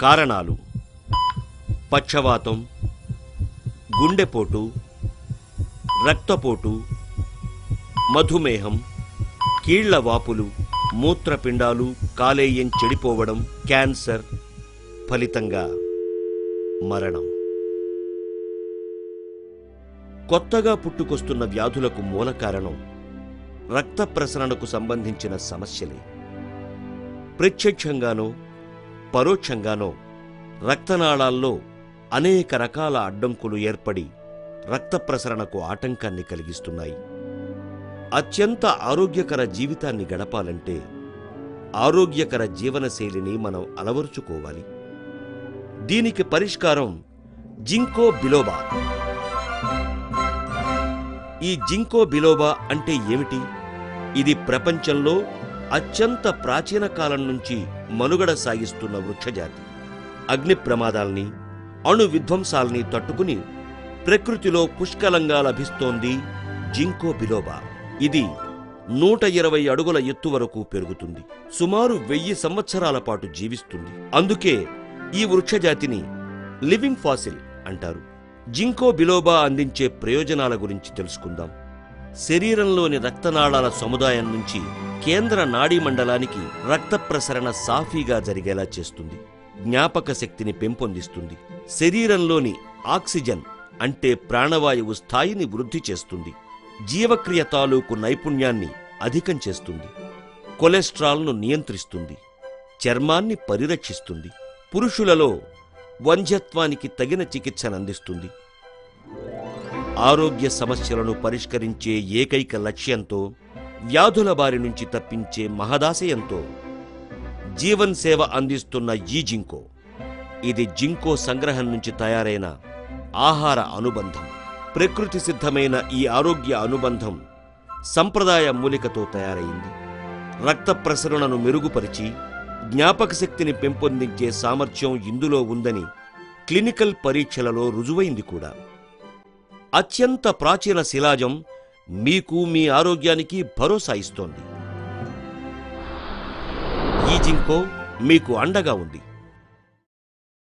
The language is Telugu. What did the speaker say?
కారణాలు పక్షవాతం గుండెపోటు రక్తపోటు మధుమేహం కీళ్ల వాపులు మూత్రపిండాలు కాలేయం చెడిపోవడం క్యాన్సర్ ఫలితంగా మరణం కొత్తగా పుట్టుకొస్తున్న వ్యాధులకు మూల కారణం రక్త ప్రసరణకు సంబంధించిన సమస్యలే ప్రత్యక్షంగానో పరోక్షంగానో రక్తనాళాల్లో అనేక రకాల అడ్డంకులు ఏర్పడి రక్త ప్రసరణకు ఆటంకాన్ని కలిగిస్తున్నాయి అత్యంత ఆరోగ్యకర జీవితాన్ని గడపాలంటే ఆరోగ్యకర జీవనశైలిని మనం అలవరుచుకోవాలి దీనికి పరిష్కారం జింకో బిలోబా ఈ జింకో బిలోబా అంటే ఏమిటి ఇది ప్రపంచంలో అత్యంత ప్రాచీన కాలం నుంచి మనుగడ సాగిస్తున్న వృక్షజాతి అగ్ని ప్రమాదాల్ని అణు విధ్వంసాల్ని తట్టుకుని ప్రకృతిలో పుష్కలంగా లభిస్తోంది జింకో బిలోబా ఇది నూట ఇరవై అడుగుల ఎత్తు వరకు పెరుగుతుంది సుమారు వెయ్యి సంవత్సరాల పాటు జీవిస్తుంది అందుకే ఈ వృక్షజాతిని లివింగ్ ఫాసిల్ అంటారు జింకో బిలోబా అందించే ప్రయోజనాల గురించి తెలుసుకుందాం శరీరంలోని రక్తనాళాల సముదాయం నుంచి కేంద్ర నాడీ మండలానికి రక్త ప్రసరణ సాఫీగా జరిగేలా చేస్తుంది జ్ఞాపక శక్తిని పెంపొందిస్తుంది శరీరంలోని ఆక్సిజన్ అంటే ప్రాణవాయువు స్థాయిని వృద్ధి చేస్తుంది జీవక్రియ తాలూకు నైపుణ్యాన్ని అధికం చేస్తుంది కొలెస్ట్రాల్ను నియంత్రిస్తుంది చర్మాన్ని పరిరక్షిస్తుంది పురుషులలో వంధ్యత్వానికి తగిన చికిత్సనందిస్తుంది ఆరోగ్య సమస్యలను పరిష్కరించే ఏకైక లక్ష్యంతో వ్యాధుల బారి నుంచి తప్పించే మహదాశయంతో జీవన్ సేవ అందిస్తున్న ఈ జింకో ఇది జింకో సంగ్రహం నుంచి తయారైన ఆహార అనుబంధం ప్రకృతి సిద్ధమైన ఈ ఆరోగ్య అనుబంధం సంప్రదాయ మూలికతో తయారైంది రక్త ప్రసరణను మెరుగుపరిచి జ్ఞాపక శక్తిని పెంపొందించే సామర్థ్యం ఇందులో ఉందని క్లినికల్ పరీక్షలలో రుజువైంది కూడా అత్యంత ప్రాచీన శిలాజం మీకు మీ ఆరోగ్యానికి భరోసా ఇస్తోంది ఈ జింకో మీకు అండగా ఉంది